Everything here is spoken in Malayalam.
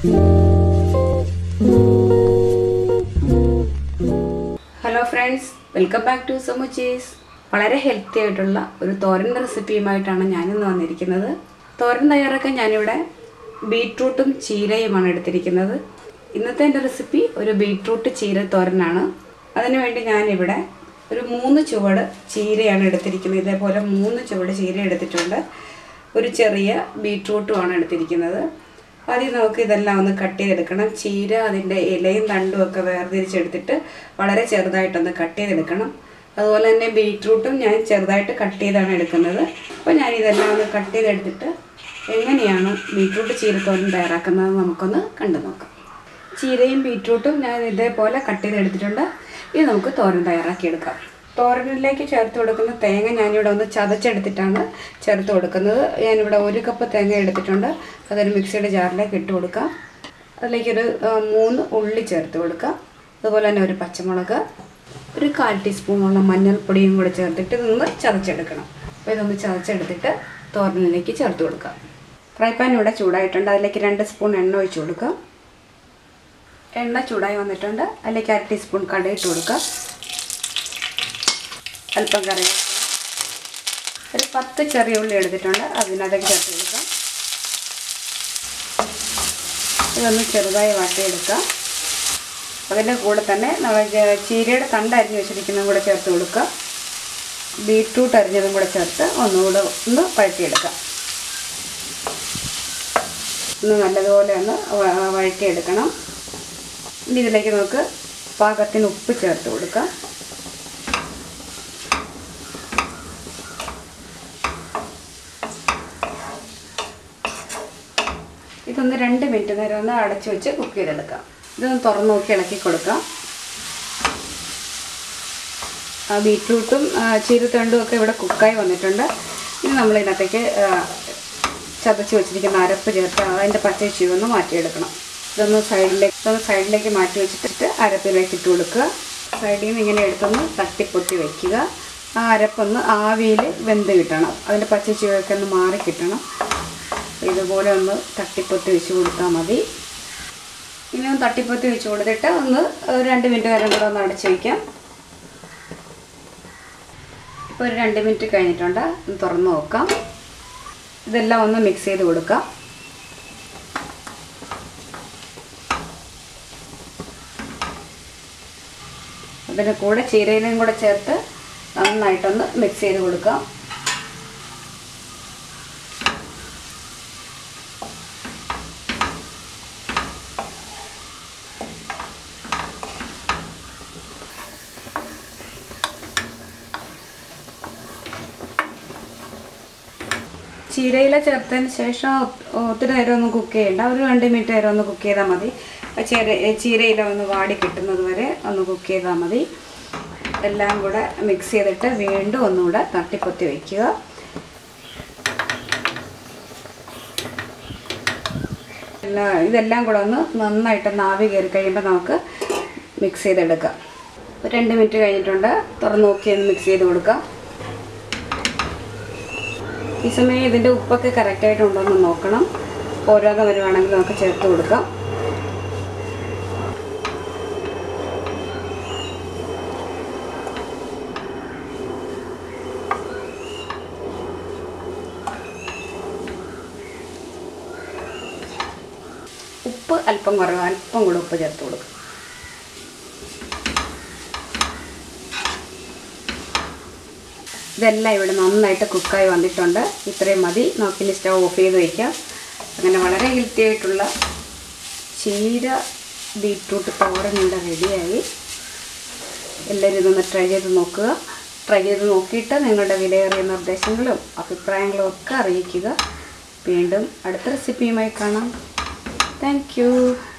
hello friends welcome back to സമുച്ചീസ് വളരെ ഹെൽത്തി ആയിട്ടുള്ള ഒരു തോരൻ റെസിപ്പിയുമായിട്ടാണ് ഞാനിന്ന് വന്നിരിക്കുന്നത് തോരൻ തയ്യാറാക്കാൻ ഞാനിവിടെ ബീട്രൂട്ടും ചീരയുമാണ് എടുത്തിരിക്കുന്നത് ഇന്നത്തെ എൻ്റെ റെസിപ്പി ഒരു ബീട്രൂട്ട് ചീര തോരനാണ് അതിനുവേണ്ടി ഞാനിവിടെ ഒരു മൂന്ന് ചുവട് ചീരയാണ് എടുത്തിരിക്കുന്നത് ഇതേപോലെ മൂന്ന് ചുവട് ചീര എടുത്തിട്ടുണ്ട് ഒരു ചെറിയ ബീട്രൂട്ടുമാണ് എടുത്തിരിക്കുന്നത് ആദ്യം നമുക്ക് ഇതെല്ലാം ഒന്ന് കട്ട് ചെയ്തെടുക്കണം ചീര അതിൻ്റെ ഇലയും തണ്ടും ഒക്കെ വേർതിരിച്ചെടുത്തിട്ട് വളരെ ചെറുതായിട്ടൊന്ന് കട്ട് ചെയ്തെടുക്കണം അതുപോലെ തന്നെ ബീട്രൂട്ടും ഞാൻ ചെറുതായിട്ട് കട്ട് ചെയ്താണ് എടുക്കുന്നത് അപ്പോൾ ഞാൻ ഇതെല്ലാം ഒന്ന് കട്ട് ചെയ്തെടുത്തിട്ട് എങ്ങനെയാണ് ബീട്രൂട്ട് ചീരത്തോരൻ തയ്യാറാക്കുന്നത് നമുക്കൊന്ന് കണ്ടു നോക്കാം ചീരയും ബീട്രൂട്ടും ഞാൻ ഇതേപോലെ കട്ട് ചെയ്തെടുത്തിട്ടുണ്ട് ഇത് നമുക്ക് തോരൻ തയ്യാറാക്കിയെടുക്കാം തോരനിലേക്ക് ചേർത്ത് കൊടുക്കുന്ന തേങ്ങ ഞാനിവിടെ ഒന്ന് ചതച്ചെടുത്തിട്ടാണ് ചേർത്ത് കൊടുക്കുന്നത് ഞാനിവിടെ ഒരു കപ്പ് തേങ്ങ എടുത്തിട്ടുണ്ട് അതൊരു മിക്സിയുടെ ജാറിലേക്ക് ഇട്ട് കൊടുക്കാം അതിലേക്കൊരു ആ, മൂന്ന് ഉള്ളി ചേർത്ത് കൊടുക്കാം അതുപോലെ തന്നെ ഒരു പച്ചമുളക് ഒരു കാൽ ടീസ്പൂണോളം മഞ്ഞൾപ്പൊടിയും കൂടെ ചേർത്തിട്ട് ഇതൊന്ന് ചതച്ചെടുക്കണം അപ്പോൾ ഇതൊന്ന് ചതച്ചെടുത്തിട്ട് തോരനിലേക്ക് ചേർത്ത് കൊടുക്കാം ഫ്രൈ പാൻ ഇവിടെ ചൂടായിട്ടുണ്ട് അതിലേക്ക് രണ്ട് സ്പൂൺ എണ്ണ ഒഴിച്ച് കൊടുക്കാം എണ്ണ ചൂടായി വന്നിട്ടുണ്ട് അതിലേക്ക് അര ടീസ്പൂൺ കട ഇട്ട് കൊടുക്കാം അല്പം കറി ഒരു പത്ത് ചെറിയ ഉള്ളി എടുത്തിട്ടുണ്ട് അതിനകത്തേക്ക് ചേർത്ത് കൊടുക്കാം ഇതൊന്ന് ചെറുതായി വാട്ടിയെടുക്കാം അതിൻ്റെ കൂടെ തന്നെ നമ്മൾ ചെ- ചീരയുടെ തണ്ട് അരിഞ്ഞ് വെച്ചിരിക്കുന്നതും കൂടെ ചേർത്ത് കൊടുക്കുക ബീട്രൂട്ട് അരിഞ്ഞതും കൂടെ ചേർത്ത് ഒന്നുകൂടെ ഒന്ന് വഴറ്റിയെടുക്കാം ഒന്ന് നല്ലതുപോലെ ഒന്ന് വ- വഴറ്റിയെടുക്കണം ഇനി ഇതിലേക്ക് നമുക്ക് പാകത്തിന് ഉപ്പ് ചേർത്ത് കൊടുക്കാം ഇതൊന്ന് രണ്ട് മിനിറ്റ് നേരം ഒന്ന് അടച്ചു വെച്ച് കുക്ക് ചെയ്തെടുക്കാം ഇതൊന്ന് തുറന്ന് നോക്കി ഇളക്കി കൊടുക്കാം ആ ബീട്രൂട്ടും ആ, ചീരത്തണ്ടും ഒക്കെ ഇവിടെ കുക്കായി വന്നിട്ടുണ്ട് ഇനി നമ്മൾ ഇതിനകത്തേക്ക് ആ, ചതച്ച് വെച്ചിരിക്കുന്ന അരപ്പ് ചേർത്ത് അതിൻ്റെ പച്ച ചീവൊന്ന് മാറ്റിയെടുക്കണം ഇതൊന്ന് സൈഡിലേക്ക് ഇതൊന്ന് സൈഡിലേക്ക് മാറ്റി വെച്ചിട്ട് അരപ്പിലേക്ക് ഇട്ട് കൊടുക്കുക സൈഡിൽ നിന്ന് ഇങ്ങനെ എടുത്തൊന്ന് തട്ടിപ്പൊത്തി വെക്കുക ആ അരപ്പൊന്ന് ആവിയിൽ വെന്ത് കിട്ടണം അതിൻ്റെ പച്ച ചീവൊക്കെ ഒന്ന് മാറി കിട്ടണം ഇതുപോലെ ഒന്ന് തട്ടിപ്പൊത്തി വെച്ച് കൊടുത്താൽ മതി ഇനി ഒന്ന് തട്ടിപ്പൊത്തി വെച്ച് കൊടുത്തിട്ട് ഒന്ന് ഒരു രണ്ട് മിനിറ്റ് നേരം കൂടെ ഒന്ന് അടച്ച് വയ്ക്കാം ഇപ്പോൾ ഒരു രണ്ട് മിനിറ്റ് കഴിഞ്ഞിട്ടുണ്ട് ഒന്ന് തുറന്ന് നോക്കാം ഇതെല്ലാം ഒന്ന് മിക്സ് ചെയ്ത് കൊടുക്കാം അതിന് കൂടെ ചീരയിലും കൂടെ ചേർത്ത് നന്നായിട്ടൊന്ന് മിക്സ് ചെയ്ത് കൊടുക്കാം ചീരയില ചേർത്തതിന് ശേഷം ഒ- ഒത്തിരി നേരം ഒന്ന് കുക്ക് ചെയ്യണ്ട ഒരു രണ്ട് മിനിറ്റ് നേരം ഒന്ന് കുക്ക് ചെയ്താൽ മതി ആ ചീര ചീരയില ഒന്ന് വാടി കിട്ടുന്നത് വരെ ഒന്ന് കുക്ക് ചെയ്താൽ മതി എല്ലാം കൂടെ മിക്സ് ചെയ്തിട്ട് വീണ്ടും ഒന്നുകൂടെ തട്ടിപ്പൊത്തി വയ്ക്കുക എല്ലാ ഇതെല്ലാം കൂടെ ഒന്ന് നന്നായിട്ട് ആവി കയറി കഴിയുമ്പോൾ നമുക്ക് മിക്സ് ചെയ്തെടുക്കാം ഒരു രണ്ട് മിനിറ്റ് കഴിഞ്ഞിട്ടുണ്ട് തുറന്ന് നോക്കി ഒന്ന് മിക്സ് ചെയ്ത് കൊടുക്കാം ഈ സമയം ഇതിൻ്റെ ഉപ്പൊക്കെ കറക്റ്റായിട്ടുണ്ടോ എന്ന് നോക്കണം പോരാതെ വരുവാണെങ്കിൽ നമുക്ക് ചേർത്ത് കൊടുക്കാം ഉപ്പ് അല്പം കുറവ് അല്പം കൂടെ ഉപ്പ് ചേർത്ത് കൊടുക്കും ഇതെല്ലാം ഇവിടെ നന്നായിട്ട് കുക്കായി വന്നിട്ടുണ്ട് ഇത്രയും മതി നമുക്കിനി സ്റ്റവ് ഓഫ് ചെയ്ത് വയ്ക്കാം അങ്ങനെ വളരെ ഹെൽത്തി ആയിട്ടുള്ള ചീര ബീട്രൂട്ട് തോരൻ ഇവിടെ റെഡിയായി എല്ലാവരും ഇതൊന്ന് ട്രൈ ചെയ്ത് നോക്കുക ട്രൈ ചെയ്ത് നോക്കിയിട്ട് നിങ്ങളുടെ വിലയേറിയ നിർദ്ദേശങ്ങളും അഭിപ്രായങ്ങളും ഒക്കെ അറിയിക്കുക വീണ്ടും അടുത്ത റെസിപ്പിയുമായി കാണാം താങ്ക്